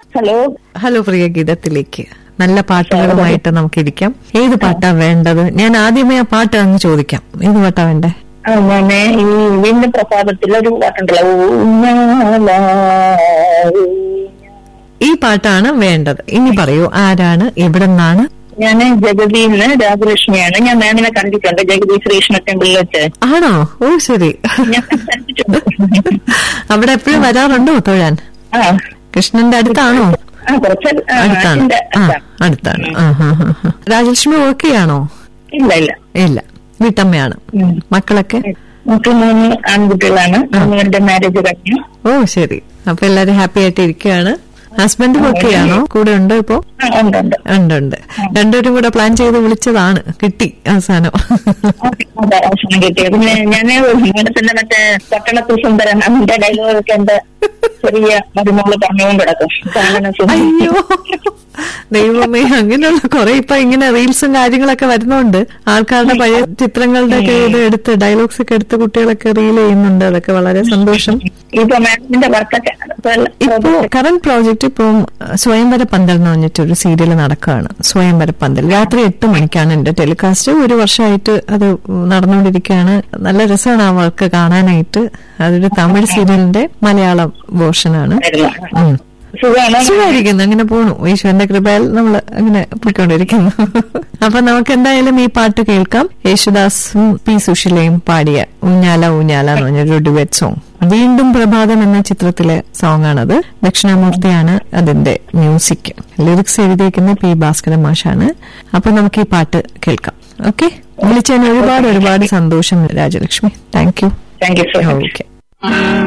Hello hello പ്രിയ ഗീതത്തിലേക്ക് നല്ല പാട്ടുകളുമായിട്ട് നമുക്ക് ഇരിക്കാം ഏത് പാട്ടാ വേണ്ടത് ഞാൻ ആദ്യമേ ആ പാട്ട് അങ്ങ് ചോദിക്കാം ഏത് പാട്ടാ വേണ്ടേ ആ, ഞാന് ഈ വീണ്ടും പ്രസാദത്തിൽ ഒരു പാട്ടുണ്ടല്ലോ ഊഞ്ഞാല, ഈ പാട്ടാണ് വേണ്ടത് ഇനി പറയൂ ആരാണ് എവിടെ നിന്നാണ് ഞാന് ജഗതിന്ന് രാജലക്ഷ്മിയാണ് ഞാൻ മാമിനെ കണ്ടിട്ടുണ്ട് ജഗതി ശ്രീകൃഷ്ണ ടെമ്പിളിൽ വെച്ച് ആണോ ഓ ശരി ഞാൻ കണ്ടിട്ടുണ്ട് അവിടെ എപ്പോഴും വരാറുണ്ടോ തൊഴാൻ ആ കൃഷ്ണന്റെ അടുത്താണോ ആ കുറച്ച് ആ, അടുത്താണ് അതിന്റെ ആ അടുത്താണ്. അടുത്താണ് ആ ഹാ ഹാ ഹാ. രാജലക്ഷ്മി ഓക്കെ ആണോ ഇല്ല ഇല്ല ഇല്ല വീട്ടമ്മയാണ് ഉം. മക്കളൊക്കെ നമുക്ക് മൂന്ന് ആൺകുട്ടികളാണ് മൂന്നുപേരുടെ മാരേജ് കഴിഞ്ഞു ഓ ശരി അപ്പൊ എല്ലാരും ഹാപ്പി ആയിട്ട് ഇരിക്കുകയാണ് ഹസ്ബൻഡും ഒക്കെ ആണോ കൂടെ ഉണ്ടോ ഇപ്പോ ആ, ഉണ്ട് ഉണ്ട് ഉണ്ട് ഉണ്ട് രണ്ടുപേരും കൂടെ പ്ലാൻ ചെയ്ത് വിളിച്ചതാണ് കിട്ടി അവസാനം അതെ അവസാനം കിട്ടിയത് പിന്നെ ഞാന് മേഡത്തിന്റെ മറ്റേ പട്ടണത്തിൽ സുന്ദരൻ അതിന്റെ ഡയലോഗൊക്കെ എന്റെ ചെറിയ മരുമോള് പറഞ്ഞുകൊണ്ട് കിടക്കും കാണുന്ന സുന്ദരൻ. അയ്യോ ദൈവമേ അങ്ങനെയുള്ള കുറെ ഇപ്പൊ ഇങ്ങനെ റീൽസും കാര്യങ്ങളൊക്കെ വരുന്നുണ്ട് ആൾക്കാരുടെ പഴയ ചിത്രങ്ങളുടെ ഒക്കെ ഇത് എടുത്ത് ഡയലോഗ്സ് ഒക്കെ എടുത്ത് കുട്ടികളൊക്കെ റീൽ ചെയ്യുന്നുണ്ട് അതൊക്കെ വളരെ സന്തോഷം ഇപ്പൊ മാഡത്തിന്റെ വർക്കൊക്കെ ഇപ്പോ കറന്റ് പ്രോജക്റ്റ് ഇപ്പം സ്വയംവര പന്തൽ എന്ന് പറഞ്ഞിട്ട് ഒരു സീരിയൽ നടക്കുകയാണ് സ്വയംവര പന്തൽ രാത്രി എട്ട് മണിക്കാണ് എന്റെ ടെലികാസ്റ്റ് ഒരു വർഷമായിട്ട് അത് നടന്നുകൊണ്ടിരിക്കുകയാണ് നല്ല രസമാണ് ആ വർക്ക് കാണാനായിട്ട് അതൊരു തമിഴ് സീരിയലിന്റെ മലയാളം വേർഷനാണ് ഉം. സുഖമാണ് സുഖമായിരിക്കുന്നു അങ്ങനെ പോണു ഈശ്വരന്റെ കൃപയാൽ നമ്മൾ അങ്ങനെ പോയിക്കൊണ്ടിരിക്കുന്നു അപ്പൊ നമുക്ക് എന്തായാലും ഈ പാട്ട് കേൾക്കാം യേശുദാസും പി സുശീലയും പാടിയ ഊഞ്ഞാല ഊഞ്ഞാല എന്ന് പറഞ്ഞൊരു ഡുവറ്റ് സോങ് വീണ്ടും പ്രഭാതം എന്ന ചിത്രത്തിലെ സോങ് ആണത് ദക്ഷിണാമൂർത്തിയാണ് അതിന്റെ മ്യൂസിക് ലിറിക്സ് എഴുതിയിരിക്കുന്ന പി ഭാസ്കരൻ മാഷാണ് അപ്പൊ നമുക്ക് ഈ പാട്ട് കേൾക്കാം ഓക്കെ വിളിച്ചതിന് ഒരുപാട് ഒരുപാട് സന്തോഷം Rajalakshmi thank you thank you so much okay